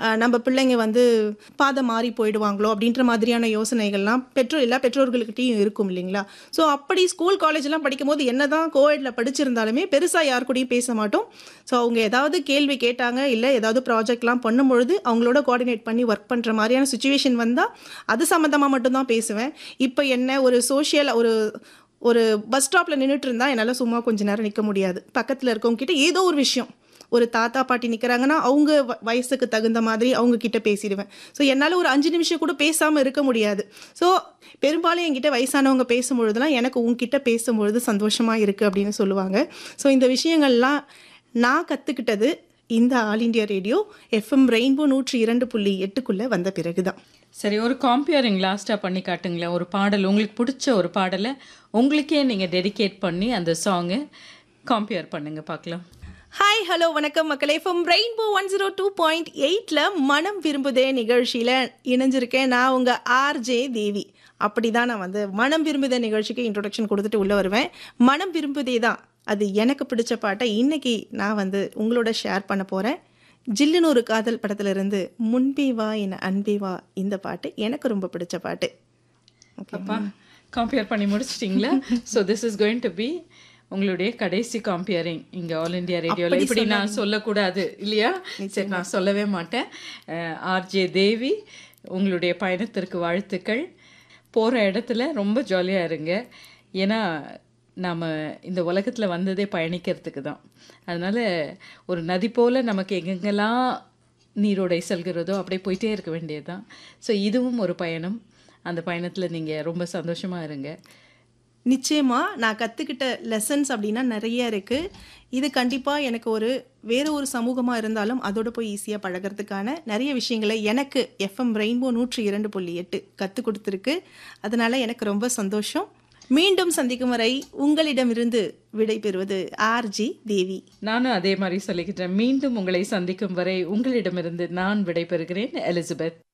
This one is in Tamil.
அஹ், நம்ம பிள்ளைங்க வந்து பாதை மாறி போயிடுவாங்களோ அப்படின்ற மாதிரியான யோசனைகள்லாம் பெற்றோர் எல்லா பெற்றோர்கள்கிட்டயும் இருக்கும் இல்லைங்களா ஸோ அப்படி ஸ்கூல் காலேஜ்லாம் படிக்கும்போது என்னதான் கோவிட்ல படிச்சிருந்தாலுமே பெருசாக யார் கூடயும் பேச மாட்டோம் ஸோ அவங்க ஏதாவது கேள்வி கேட்டாங்க இல்லை ஏதாவது ப்ராஜெக்ட்லாம் பண்ணும்பொழுது அவங்களோட கோஆர்டினேட் பண்ணி ஒர்க் பண்ணுற மாதிரியான சுச்சுவேஷன் வந்தால் அது சம்மந்தமாக மட்டும்தான் பேசுவேன் இப்போ என்ன ஒரு சோஷியல் ஒரு ஒரு பஸ் ஸ்டாப்பில் நின்றுட்டு இருந்தா என்னால் சும்மா கொஞ்ச நேரம் நிற்க முடியாது பக்கத்தில் இருக்கவங்க கிட்ட ஏதோ ஒரு விஷயம் ஒரு தாத்தா பாட்டி நிற்கிறாங்கன்னா அவங்க வ- வயசுக்கு தகுந்த மாதிரி அவங்க கிட்ட பேசிடுவேன் ஸோ என்னால் ஒரு அஞ்சு நிமிஷம் கூட பேசாமல் இருக்க முடியாது ஸோ பெரும்பாலும் என்கிட்ட வயசானவங்க பேசும்பொழுதுலாம் எனக்கு உங்ககிட்ட பேசும்பொழுது சந்தோஷமாக இருக்குது அப்படின்னு சொல்லுவாங்க ஸோ இந்த விஷயங்கள்லாம் நான் கற்றுக்கிட்டது இந்த All India Radio FM Rainbow நூற்றி இரண்டு புள்ளி எட்டுக்குள்ளே வந்த பிறகு தான் சரி ஒரு காம்பியரிங் லாஸ்ட்டாக பண்ணி காட்டுங்களேன் ஒரு பாடல் உங்களுக்கு பிடிச்ச ஒரு பாடலை உங்களுக்கே நீங்கள் டெடிகேட் பண்ணி அந்த சாங்கை காம்பியர் பண்ணுங்க பார்க்கலாம் ஹாய் ஹலோ வணக்கம் மக்களே from Rainbow one zero two point எயிட்டில் மனம் விரும்புதே நிகழ்ச்சியில் இணைஞ்சிருக்கேன் நான் உங்கள் ஆர்ஜே தேவி அப்படி தான் நான் வந்து மனம் விரும்புதே நிகழ்ச்சிக்கு இன்ட்ரொடக்ஷன் கொடுத்துட்டு உள்ளே வருவேன் மனம் விரும்புதே தான் அது எனக்கு பிடிச்ச பாட்டை இன்னைக்கு நான் வந்து உங்களோட ஷேர் பண்ண போகிறேன் ஜில்லுன்னு ஒரு காதல் படத்திலிருந்து முன்பே வா என அன்பே வா இந்த பாட்டு எனக்கு ரொம்ப பிடிச்ச பாட்டு அப்பா காம்பியர் பண்ணி முடிச்சிட்டிங்களா so this is going to be உங்களுடைய கடைசி காம்பியரிங் இங்கே ஆல் இந்தியா ரேடியோவில் இப்படி நான் சொல்லக்கூடாது இல்லையா சரி நான் சொல்லவே மாட்டேன் ஆர்ஜே தேவி உங்களுடைய பயணத்திற்கு வாழ்த்துக்கள் போகிற இடத்துல ரொம்ப ஜாலியாக இருங்க ஏன்னா நாம் இந்த உலகத்தில் வந்ததே பயணிக்கிறதுக்கு தான் அதனால் ஒரு நதி போல் நமக்கு எங்கெங்கெல்லாம் நீரோடை செல்கிறதோ அப்படியே போயிட்டே இருக்க வேண்டியது தான் ஸோ இதுவும் ஒரு பயணம் அந்த பயணத்தில் நீங்கள் ரொம்ப சந்தோஷமாக இருங்க நிச்சயமா நான் கற்றுக்கிட்ட லெசன்ஸ் அப்படின்னா நிறைய இருக்குது இது கண்டிப்பாக எனக்கு ஒரு வேறு ஒரு சமூகமாக இருந்தாலும் அதோட போய் ஈஸியாக பழகிறதுக்கான நிறைய விஷயங்களை எனக்கு எஃப்எம் ரெயின்போ நூற்றி இரண்டு புள்ளி எட்டு கற்றுக் கொடுத்துருக்கு அதனால எனக்கு ரொம்ப சந்தோஷம் மீண்டும் சந்திக்கும் வரை உங்களிடமிருந்து விடை பெறுவது ஆர்ஜி தேவி நானும் அதே மாதிரி சொல்லிக்கிட்டேன் மீண்டும் உங்களை சந்திக்கும் வரை உங்களிடமிருந்து நான் விடைபெறுகிறேன் எலிசபெத்